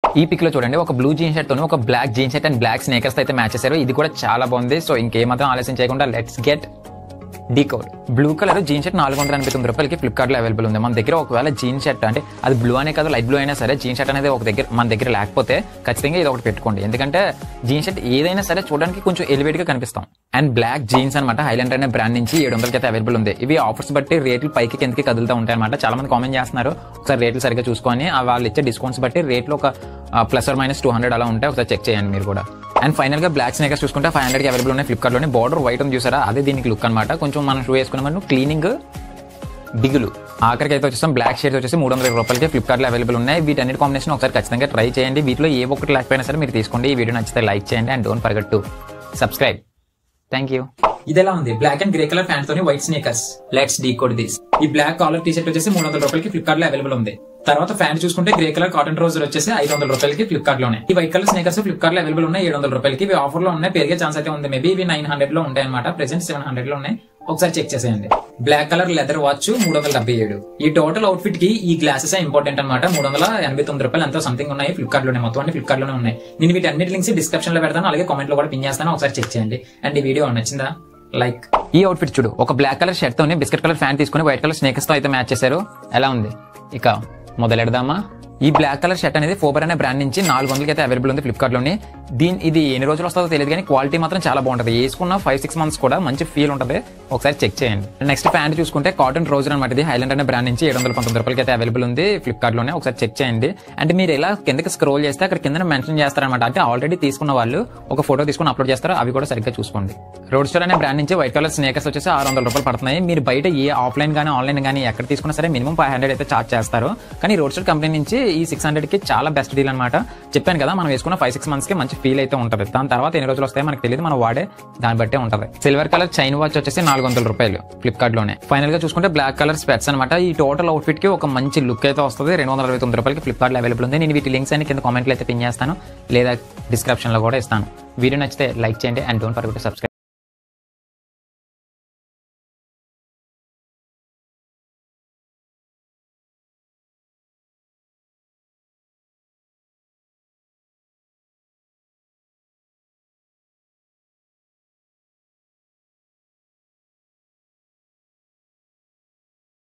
ఈ పిక్ లో చూడండి ఒక బ్లూ జీన్ షర్ట్ తోని ఒక black jean shirt and black sneakers అయితే మ్యాచ్ చేశారు ఇది కూడా చాలా బాగుంది సో ఇంకేమాత్రం ఆలస్యం చేయకుండా let's get decode blue colour jean shirt నాలుగు వందల ఎనభై తొమ్మిది రూపాయలకి ఫ్లిప్కార్ట్ లో అవైలబుల్ ఉంది మన దగ్గర ఒకవేళ జీన్ షర్ట్ అంటే అది బ్లూ అనే కాదు లైట్ బ్లూ అయినా సరే జీన్ షర్ట్ అనేది ఒక దగ్గర మన దగ్గర లేకపోతే ఖచ్చితంగా ఇది ఒకటి పెట్టుకోండి ఎందుకంటే జీన్ షర్ట్ ఏదైనా సరే చూడడానికి కొంచెం ఎలివేట్ గా కనిపిస్తాం అండ్ బ్లాక్ జీన్స్ అనమాట హైలాండర్ అనే బ్రాండ్ నుంచి ఏడు వందలకి అయితే అవైలబుల్ ఉంది ఇవి ఆఫర్స్ బట్టి రేట్లు పైకి కిందకి కదులుతూ ఉంటాయి అనమాట చాలా మంది కామెంట్ చేస్తున్నారు ఒకసారి రేట్లు సరిగ్గా చూసుకొని ఆ వాళ్ళు ఇచ్చే డిస్కౌంట్స్ బట్టి రేట్లు ఒక plus or minus two hundred అలా ఉంటాయి ఒకసారి చెక్ చేయండి మీరు కూడా అండ్ ఫైనల్ గా బ్లాక్ స్నేకర్స్ చూసుకుంటే ఫైవ్ హండ్రెడ్ అవైలబుల్ ఉన్నాయి ఫ్లిప్కార్ట్ లోనే బార్డర్ వైట్ ఉంది చూసారా అదే దీనికి లుక్ అనమాట కొంచెం మనం షూ వేసుకున్న మనం క్లీనింగ్ దిగులు ఆఖరికి అయితే వచ్చేసాం బ్లాక్ షేడ్స్ వచ్చేసి మూడు వందల రూపాయలకి ఫ్లిప్కార్ట్ లో అవైలబుల్ ఉన్నాయి వీటన్నిటి కాంబినేషన్ ఒకసారి ఖచ్చితంగా ట్రై చేయండి వీటిలో ఏ ఒక్కటి లేకపోయినా సరే మీరు తీసుకోండి ఈ వీడియో నచ్చితే లైక్ చేయండి and don't forget to subscribe thank you ఇది ఎలా ఉంది black and grey colour pant తోని white sneakers let's decode this ఈ బ్లాక్ కాలర్ టీ షర్ట్ వచ్చేసి మూడు వందల రూపాయలకి ఫ్లిప్కార్ట్ లో అవైలబుల్ ఉంది తర్వాత ప్యాంట్ చూసుకుంటే గ్రే కలర్ కాటన్ ట్రౌజర్ వచ్చేసి ఐదు వందల రూపాయలకి ఫ్లిప్కార్ట్ లోనే ఈ వైట్ కలర్ స్నేకర్స్ ఫ్లిప్కార్ట్ లో అవైలబుల్ ఉన్నాయి ఏడు వందల రూపాయలకి ఇవి ఆఫర్ లో ఉన్నాయి పెరిగే ఛాన్స్ అయితే ఉంది మేబీ ఇవి నైన్ హండ్రెడ్ లో ఉంటాయి అనమాట ప్రెసెంట్ సెవెన్ హండ్రెడ్ లో ఉన్నాయి ఒకసారి చెక్ చేసేయండి బ్లాక్ కలర్ లెదర్ వాచ్ మూడు వందల డెబ్బై ఏడు ఈ టోటల్ అవుట్ఫిట్ కి ఈ గ్లాసెస్ ఇంపార్టెంట్ అనమాట మూడు వందల ఎనభై తొమ్మిది రూపాయలు ఎంతో సంథింగ్ ఉన్నాయి ఫ్లిప్కార్ట్ లోనే మొత్తం అన్ని ఫ్లిప్కార్ట్ లోనే ఉన్నాయి నేను వీటి అన్నిటి లింక్స్ డిస్క్రిప్షన్ లో పెడతాను అలాగే కామెంట్ లో కూడా పిన్ చేస్తాను ఒకసారి చెక్ చేయండి అండ్ ఈ వీడియో నచ్చిందా లైక్ ఈ అవుట్ఫిట్ చూడు ఒక బ్లాక్ కలర్ షర్ట్ తోని బిస్కెట్ కలర్ ఫ్యాంట్ తీసుకుని వైట్ కలర్ స్నేకర్స్ తో అయితే మ్యాచ్ చేశారు ఎలా ఉంది ఇక మొదలెడదామా ఈ బ్లాక్ కలర్ షర్ట్ అనేది ఫోబర్ అనే బ్రాండ్ నుంచి నాలుగు వందలకి అయితే అవైలబుల్ ఉంది ఫ్లిప్కార్ట్ లోని దీని ఇది ఎన్ని రోజులు వస్తుందో తెలియదు కానీ క్వాలిటీ మాత్రం చాలా బాగుంటుంది వేసుకున్న ఫైవ్ సిక్స్ మంత్స్ కూడా మంచి ఫీల్ ఉంటుంది ఒకసారి చెక్ చేయండి నెక్స్ట్ ప్యాంట్ చూసుకుంటే కాటన్ ట్రౌజర్ అనమాట ఇది హైలాండ్ అనే బ్రాండ్ నుంచి ఏడు వందల పంతొమ్మిది రూపాయలకి అయితే అవైలబుల్ ఉంది ఫ్లిప్కార్ట్ లోనే ఒకసారి చెక్ చేయండి అంటే మీరు ఇలా కిందకి స్క్రోల్ చేస్తే అక్కడ కింద మెన్షన్ చేస్తారనమాట అంటే ఆల్రెడీ తీసుకున్న వాళ్ళు ఒక ఫోటో తీసుకుని అప్లోడ్ చేస్తారు అవి కూడా సరిగ్గా చూసుకోండి రోడ్ స్టోర్ అనే బ్రాండ్ నుంచి వైట్ కలర్ స్నేకర్స్ వచ్చేసి ఆరు వందల రూపాయలు పడుతున్నాయి మీరు బయట ఏ ఆఫ్లైన్ కానీ ఆన్లైన్ కానీ ఎక్కడ తీసుకున్నా సరే మినిమం ఫైవ్ హండ్రెడ్ అయితే చార్జ్ చేస్తారు కానీ రోడ్ స్టోర్ కంపెనీ నుంచి ఈ సిక్స్ హండ్రెడ్ కి చాలా బెస్ట్ డీల్ అనమాట చెప్పాను కదా మనం వేసుకున్న ఫైవ్ సిక్స్ మంత్స్ కి మంచి ఫీల్ అయితే ఉంటుంది దాని తర్వాత ఎన్ని రోజులు వస్తాయో మనకు తెలియదు మనం వాడే దాన్ని బట్టే ఉంటుంది సిల్వర్ కలర్ చైన్ వాచ్ వచ్చేసి నాలుగు వందల రూపాయలు ఫ్లిప్కార్ట్ లోనే ఫైనల్ గా చూసుకుంటే బ్లాక్ కలర్ స్పెట్స్ అనమాట ఈ టోటల్ అవుట్ఫిట్ కి ఒక మంచి లుక్ అయితే వస్తుంది రెండు వందల అరవై తొమ్మిది రూపాయలకి ఫ్లిప్కార్ట్ లో అవైలబుల్ ఉంది నేను వీటి లింక్స్ అని కింద కామెంట్లు అయితే పిన్ చేస్తాను లేదా డిస్క్రిప్షన్ లో కూడా ఇస్తాను వీడియో నచ్చితే లైక్ చేయండి and don't forget to subscribe